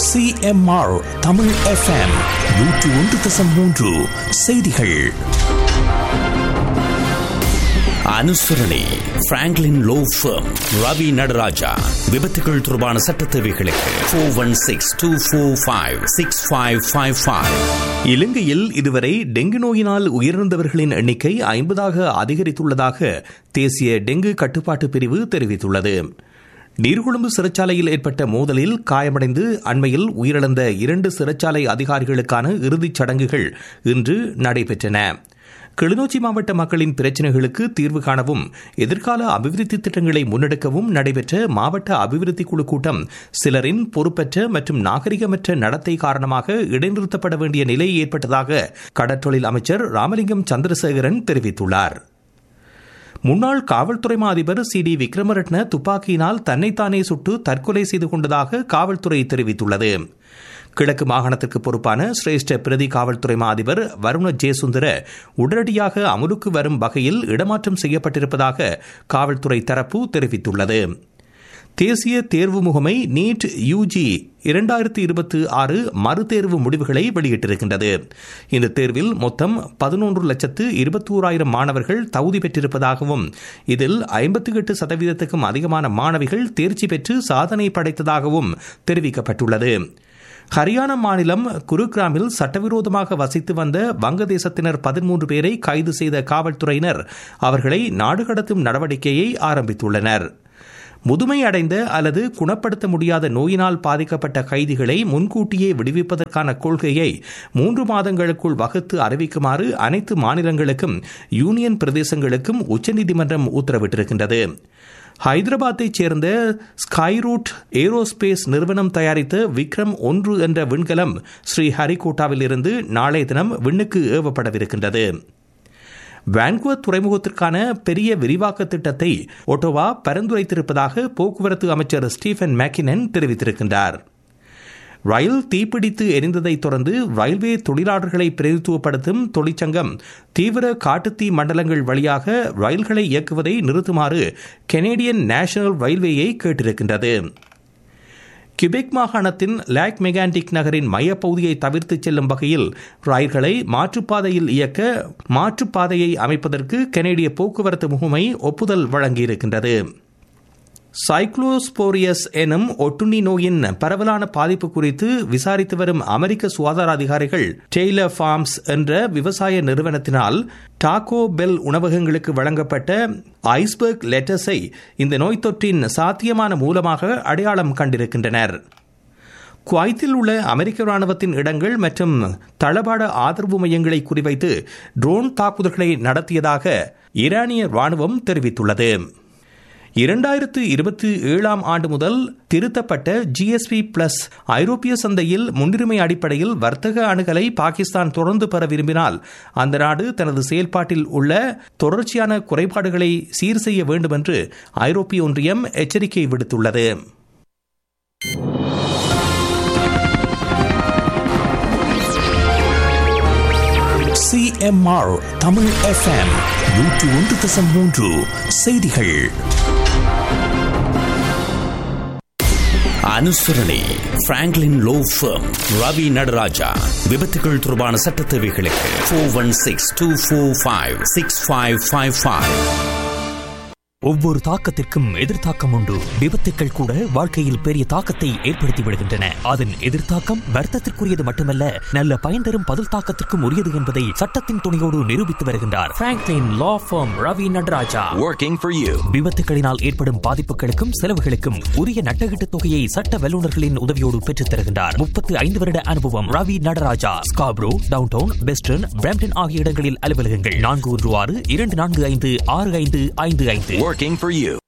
CMR Tamil FM நூற்று ஒன்று தசம் மூன்று செய்திகள் அனுசரணை Franklin law firm Ravi Nataraja விபத்துகள் தொடர்பான சட்ட தேவைகளுக்கு four one six two four five six five five five இலங்கையில் இதுவரை டெங்கு நோயினால் உயிரிழந்தவர்களின் எண்ணிக்கை ஐம்பதாக அதிகரித்துள்ளதாக தேசிய டெங்கு கட்டுப்பாட்டு பிரிவு தெரிவித்துள்ளது நீர்கொழும்பு சிறைச்சாலையில் ஏற்பட்ட மோதலில் காயமடைந்து அண்மையில் உயிரிழந்த இரண்டு சிறைச்சாலை அதிகாரிகளுக்கான இறுதிச் சடங்குகள் இன்று நடைபெற்றன கிளிநொச்சி மாவட்ட மக்களின் பிரச்சினைகளுக்கு தீர்வு காணவும் எதிர்கால அபிவிருத்தி திட்டங்களை முன்னெடுக்கவும் நடைபெற்ற மாவட்ட அபிவிருத்தி குழு கூட்டம் சிலரின் பொறுப்பற்ற மற்றும் நாகரிகமற்ற நடத்தை காரணமாக இடைநிறுத்தப்பட வேண்டிய நிலை ஏற்பட்டதாக கடற்றொழில் அமைச்சர் ராமலிங்கம் சந்திரசேகரன் தெரிவித்துள்ளார் முன்னாள் காவல்துறை அதிபர் சி டி விக்ரமரட்ன துப்பாக்கியினால் தன்னைத்தானே சுட்டு தற்கொலை செய்து கொண்டதாக காவல்துறை தெரிவித்துள்ளது கிழக்கு மாகாணத்திற்கு பொறுப்பான சிரேஷ்ட பிரதி காவல்துறை அதிபர் வருண ஜெயசுந்தர உடனடியாக அமலுக்கு வரும் வகையில் இடமாற்றம் செய்யப்பட்டிருப்பதாக காவல்துறை தரப்பு தெரிவித்துள்ளது தேசிய தேர்வு முகமை நீட் யூஜி இரண்டாயிரத்தி இருபத்தி ஆறு மறுதேர்வு முடிவுகளை வெளியிட்டிருக்கின்றது இந்த தேர்வில் மொத்தம் பதினொன்று லட்சத்து இருபத்தோராயிரம் மாணவர்கள் தகுதி பெற்றிருப்பதாகவும் இதில் ஐம்பத்தி எட்டு சதவீதத்துக்கும் அதிகமான மாணவிகள் தேர்ச்சி பெற்று சாதனை படைத்ததாகவும் தெரிவிக்கப்பட்டுள்ளது ஹரியானா மாநிலம் குருகிராமில் சட்டவிரோதமாக வசித்து வந்த வங்கதேசத்தினர் பதிமூன்று பேரை கைது செய்த காவல்துறையினர் அவர்களை நாடு கடத்தும் நடவடிக்கையை ஆரம்பித்துள்ளனர் முதுமை அடைந்த அல்லது குணப்படுத்த முடியாத நோயினால் பாதிக்கப்பட்ட கைதிகளை முன்கூட்டியே விடுவிப்பதற்கான கொள்கையை மூன்று மாதங்களுக்குள் வகுத்து அறிவிக்குமாறு அனைத்து மாநிலங்களுக்கும் யூனியன் பிரதேசங்களுக்கும் உச்சநீதிமன்றம் உத்தரவிட்டிருக்கின்றது ஹைதராபாத்தைச் சேர்ந்த ஸ்கைரூட் ஏரோஸ்பேஸ் நிறுவனம் தயாரித்த விக்ரம் ஒன்று என்ற விண்கலம் ஸ்ரீ ஹரிகோட்டாவில் இருந்து நாளைய தினம் விண்ணுக்கு ஏவப்படவிருக்கின்றது வான்குவர் துறைமுகத்திற்கான பெரிய விரிவாக்க திட்டத்தை ஒட்டோவா பரிந்துரைத்திருப்பதாக போக்குவரத்து அமைச்சர் ஸ்டீஃபன் மேக்கினன் தெரிவித்திருக்கின்றார் ரயில் தீப்பிடித்து எரிந்ததைத் தொடர்ந்து ரயில்வே தொழிலாளர்களை பிரதித்துவப்படுத்தும் தொழிற்சங்கம் தீவிர காட்டுத்தீ மண்டலங்கள் வழியாக ரயில்களை இயக்குவதை நிறுத்துமாறு கெனேடியன் நேஷனல் ரயில்வேயை கேட்டிருக்கின்றது கிபெக் மாகாணத்தின் லேக் மெகாண்டிக் நகரின் மையப்பகுதியை தவிர்த்து செல்லும் வகையில் ரயில்களை மாற்றுப்பாதையில் இயக்க மாற்றுப்பாதையை அமைப்பதற்கு கனேடிய போக்குவரத்து முகமை ஒப்புதல் வழங்கியிருக்கின்றது சைக்ளோஸ்போரியஸ் எனும் ஒட்டுண்ணி நோயின் பரவலான பாதிப்பு குறித்து விசாரித்து வரும் அமெரிக்க சுகாதார அதிகாரிகள் டெய்லர் ஃபார்ம்ஸ் என்ற விவசாய நிறுவனத்தினால் டாகோ பெல் உணவகங்களுக்கு வழங்கப்பட்ட ஐஸ்பர்க் லெட்டஸை இந்த நோய் தொற்றின் சாத்தியமான மூலமாக அடையாளம் கண்டிருக்கின்றனர் குவைத்தில் உள்ள அமெரிக்க ராணுவத்தின் இடங்கள் மற்றும் தளபாட ஆதரவு மையங்களை குறிவைத்து ட்ரோன் தாக்குதல்களை நடத்தியதாக ஈரானிய ராணுவம் தெரிவித்துள்ளது இரண்டாயிரத்து இருபத்தி ஏழாம் ஆண்டு முதல் திருத்தப்பட்ட ஜிஎஸ்பி பிளஸ் ஐரோப்பிய சந்தையில் முன்னுரிமை அடிப்படையில் வர்த்தக அணுகலை பாகிஸ்தான் தொடர்ந்து பெற விரும்பினால் அந்த நாடு தனது செயல்பாட்டில் உள்ள தொடர்ச்சியான குறைபாடுகளை சீர் செய்ய வேண்டும் என்று ஐரோப்பிய ஒன்றியம் எச்சரிக்கை விடுத்துள்ளது சிஎம்ஆர் தமிழ் எஃப்எம் நூற்று ஒன்று தசம் மூன்று செய்திகள் அனுசரணை Franklin law firm Ravi Nataraja விபத்துகள் தொடர்பான சட்ட தேவைகளுக்கு four one six two four five six five five five ஒவ்வொரு தாக்கத்திற்கும் எதிர்த்தாக்கம் உண்டு விபத்துக்கள் கூட வாழ்க்கையில் பெரிய தாக்கத்தை ஏற்படுத்தி விடுகின்றன அதன் எதிர்த்தாக்கம் வர்த்தத்திற்குரியது மட்டுமல்ல நல்ல பயன் தரும் பதில் தாக்கத்திற்கும் உரியது என்பதை சட்டத்தின் துணையோடு நிரூபித்து வருகின்றார் Franklin law firm Ravi Nataraja Working for you. விபத்துகளினால் ஏற்படும் பாதிப்புகளுக்கும் செலவுகளுக்கும் உரிய நட்டகீட்டு தொகையை சட்ட வல்லுநர்களின் உதவியோடு பெற்றுத் தருகின்றார் முப்பத்து ஐந்து வருட அனுபவம் Ravi Nataraja Scarborough downtown western Brampton ஆகிய இடங்களில் அலுவலகங்கள் நான்கு ஒன்று ஆறு இரண்டு நான்கு ஐந்து ஆறு ஐந்து ஐந்து ஐந்து Working for you.